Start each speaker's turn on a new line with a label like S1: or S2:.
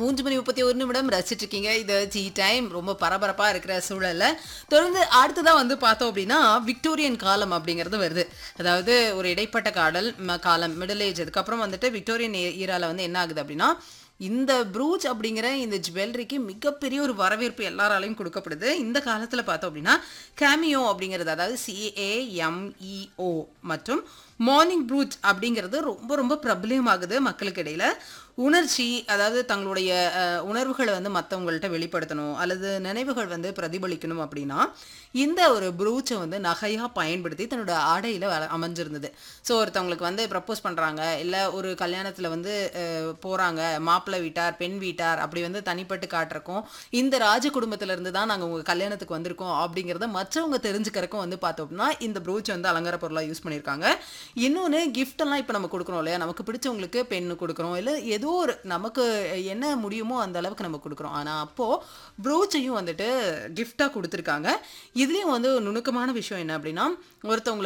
S1: மூன்று மணி முப்பத்தி ஒரு நிமிடம் ரசிச்சிட்டு இருக்கீங்க இது ஜி டைம் ரொம்ப பரபரப்பா இருக்கிற சூழல்ல தொடர்ந்து அடுத்ததான் வந்து பார்த்தோம் அப்படின்னா விக்டோரியன் காலம் அப்படிங்கிறது வருது அதாவது ஒரு இடைப்பட்ட காடல் ம- காலம் மிடில் ஏஜ் அதுக்கப்புறம் வந்துட்டு விக்டோரியன் ஈரால வந்து என்ன ஆகுது அப்படின்னா இந்த ப்ரூச் அப்படிங்கிற இந்த ஜுவல்லரிக்கு மிகப்பெரிய ஒரு வரவேற்பு எல்லாராலையும் கொடுக்கப்படுது இந்த காலத்தில் பார்த்தோம் அப்படின்னா கேமியோ அப்படிங்கிறது அதாவது சிஏஎம்இஓ மற்றும் மார்னிங் ப்ரூச் அப்படிங்கிறது ரொம்ப ரொம்ப பிரபலியமாகுது மக்களுக்கு இடையில உணர்ச்சி அதாவது தங்களுடைய அஹ், உணர்வுகளை வந்து மற்றவங்கள்ட்ட வெளிப்படுத்தணும் அல்லது நினைவுகள் வந்து பிரதிபலிக்கணும் அப்படின்னா இந்த ஒரு ப்ரூச்சை வந்து நகையாக பயன்படுத்தி தன்னோட ஆடையில் அமைஞ்சிருந்தது ஸோ ஒருத்தவங்களுக்கு வந்து ப்ரப்போஸ் பண்ணுறாங்க இல்லை ஒரு கல்யாணத்தில் வந்து அஹ், போறாங்க மாப்பிள்ளை வீட்டார் பெண் வீட்டார் அப்படி வந்து தனிப்பட்டு காட்டுறக்கும் இந்த ராஜ குடும்பத்துல இருந்து தான் நாங்கள் உங்கள் கல்யாணத்துக்கு வந்திருக்கோம் அப்படிங்கிறத மற்றவங்க தெரிஞ்சுக்கிறக்கும் வந்து பார்த்தோம் அப்படின்னா இந்த ப்ரூச் வந்து அலங்கார பொருளாக யூஸ் பண்ணியிருக்காங்க இன்னொன்று gift எல்லாம் இப்போ நம்ம கொடுக்குறோம் இல்லையா நமக்கு பிடிச்சவங்களுக்கு பெண்ணு கொடுக்குறோம் இல்லை ஏதோ ஒரு நமக்கு என்ன முடியுமோ அந்த அளவுக்கு நம்ம கொடுக்குறோம் ஆனால் அப்போது ப்ரூச்சையும் வந்துட்டு கிஃப்டாக கொடுத்துருக்காங்க இதுலேயும் வந்து ஒரு நுணுக்கமான விஷயம் என்ன அப்படின்னா ஒருத்தவங்களுக்கு